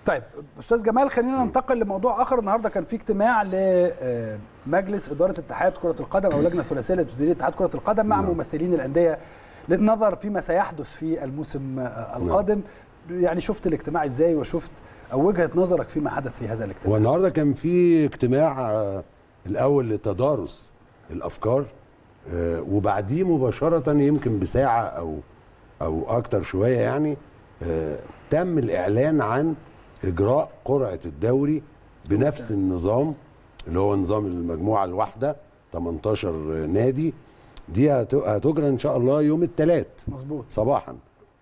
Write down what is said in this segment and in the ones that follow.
طيب استاذ جمال خلينا ننتقل لموضوع اخر النهارده كان في اجتماع لمجلس اداره اتحاد كره القدم او لجنه ثلاثيه لتدير اتحاد كره القدم مع ممثلين الانديه للنظر فيما سيحدث في الموسم القادم يعني شفت الاجتماع ازاي وشفت او وجهه نظرك فيما حدث في هذا الاجتماع والنهارده كان في اجتماع آه، الاول لتدارس الافكار آه، وبعديه مباشره يمكن بساعه او او اكتر شويه يعني آه، تم الاعلان عن اجراء قرعه الدوري بنفس النظام اللي هو نظام المجموعه الواحده 18 نادي دي هت- هتجرى ان شاء الله يوم الثلاث مظبوط صباحا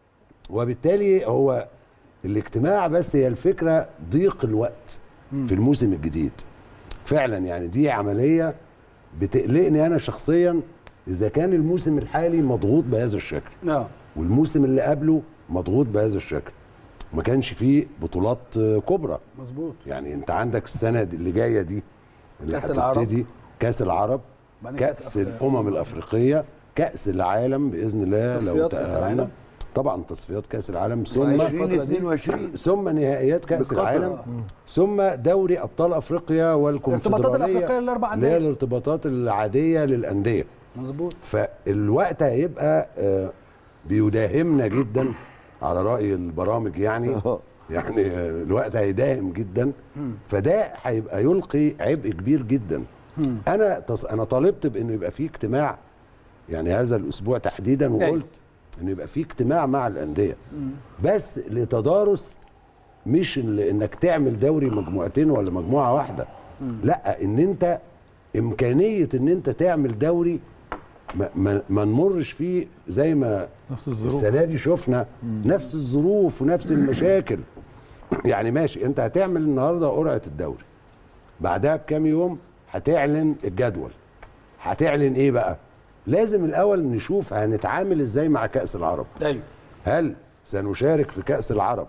وبالتالي هو الاجتماع بس هي الفكره ضيق الوقت في الموسم الجديد فعلا يعني دي عمليه بتقلقني انا شخصيا اذا كان الموسم الحالي مضغوط بهذا الشكل اه والموسم اللي قبله مضغوط بهذا الشكل ما كانش فيه بطولات آه، كبرى مظبوط يعني انت عندك السنه دي اللي جايه دي اللي كأس العرب. هتبتدي كاس العرب بعدين كاس كأس أفريقيا. الامم الافريقيه كاس العالم باذن الله لو تصفيات كأس تاهلنا العالم. طبعا تصفيات كاس العالم ثم 2022 ثم نهائيات كاس بقطر. العالم ثم دوري ابطال افريقيا والكونفدراليه الأفريقية الأربع اللي هي أندية. الارتباطات العاديه للانديه مظبوط فالوقت هيبقى آه، بيداهمنا جدا على راي البرامج يعني يعني آه، الوقت هيداهم جدا فده هيبقى يلقي عبء كبير جدا انا تص... انا طالبت بانه يبقى في اجتماع يعني هذا الاسبوع تحديدا وقلت انه يبقى في اجتماع مع الانديه بس لتدارس مش ال- انك تعمل دوري مجموعتين ولا مجموعه واحده لا ان انت امكانيه ان انت تعمل دوري ما, ما, ما نمرش فيه زي ما نفس الظروف السنه دي شفنا نفس الظروف ونفس المشاكل يعني ماشي انت هتعمل النهارده قرعه الدوري بعدها بكام يوم هتعلن الجدول هتعلن ايه بقى لازم الاول نشوف هنتعامل ازاي مع كاس العرب ايوه هل سنشارك في كاس العرب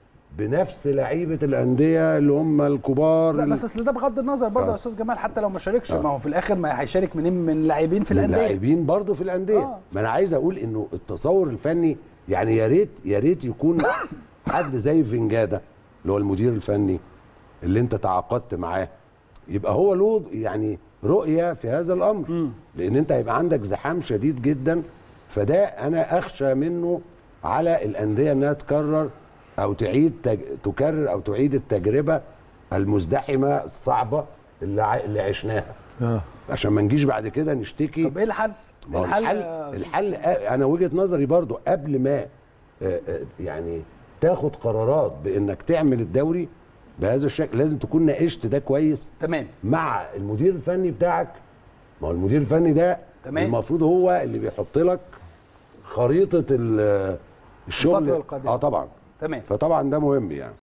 بنفس لعيبه الانديه اللي هم الكبار لا اللي- بس اصل ده بغض النظر برضه آه. يا استاذ جمال حتى لو ما شاركش آه. ما هو في الاخر ما هيشارك منين من لاعبين في الانديه اللاعبين برضه في الانديه آه. آه. ما انا عايز اقول انه التصور الفني يعني يا ريت يا ريت يكون حد زي فينجادا اللي هو المدير الفني اللي انت تعاقدت معاه يبقى هو له يعني رؤيه في هذا الامر لان انت هيبقى عندك زحام شديد جدا فده انا اخشى منه على الانديه انها تكرر او تعيد تج... تكرر او تعيد التجربه المزدحمه الصعبه اللي, ع... اللي عشناها آه. عشان ما نجيش بعد كده نشتكي طب ايه الحل؟ ما هو الحل يا الحل انا وجهه نظري برضو قبل ما آه، آه، يعني تاخد قرارات بانك تعمل الدوري بهذا الشكل لازم تكون ناقشت ده كويس تمام مع المدير الفني بتاعك ما هو المدير الفني ده تمام. المفروض هو اللي بيحط لك خريطه ال- الشغل الفترة القادمة. اه طبعا تمام فطبعا ده مهم يعني